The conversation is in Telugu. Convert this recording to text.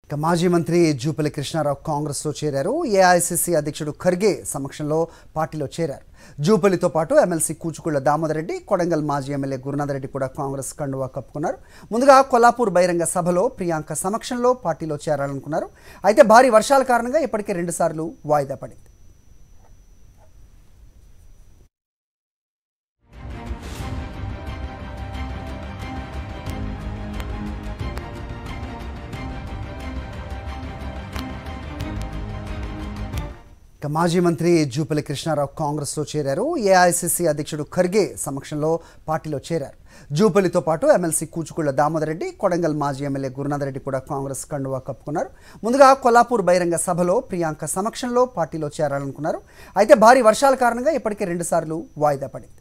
ఇక మాజీ మంత్రి జూపల్లి కృష్ణారావు కాంగ్రెస్లో చేరారు ఏఐసిసి అధ్యక్షుడు ఖర్గే సమక్షంలో పార్టీలో చేరారు జూపల్లితో పాటు ఎమ్మెల్సీ కూచుకుళ్ల దామోదర్ రెడ్డి కొడంగల్ మాజీ ఎమ్మెల్యే గురునాథ్ రెడ్డి కూడా కాంగ్రెస్ కండువా కప్పుకున్నారు ముందుగా కొల్లాపూర్ బహిరంగ సభలో ప్రియాంక సమక్షంలో పార్టీలో చేరాలనుకున్నారు అయితే భారీ వర్షాల కారణంగా ఇప్పటికే రెండుసార్లు వాయిదా పడింది ఇక మాజీ మంత్రి జూపల్లి కృష్ణారావు కాంగ్రెస్లో చేరారు ఏఐసిసి అధ్యక్షుడు ఖర్గే సమక్షంలో పార్టీలో చేరారు జూపల్లితో పాటు ఎమ్మెల్సీ కూచుకుళ్ల దామోదర్ రెడ్డి కొడంగల్ మాజీ ఎమ్మెల్యే గురునాథ్ రెడ్డి కూడా కాంగ్రెస్ కండువా కప్పుకున్నారు ముందుగా కొల్లాపూర్ బహిరంగ సభలో ప్రియాంక సమక్షంలో పార్టీలో చేరాలనుకున్నారు అయితే భారీ వర్షాల కారణంగా ఇప్పటికే రెండుసార్లు వాయిదా పడింది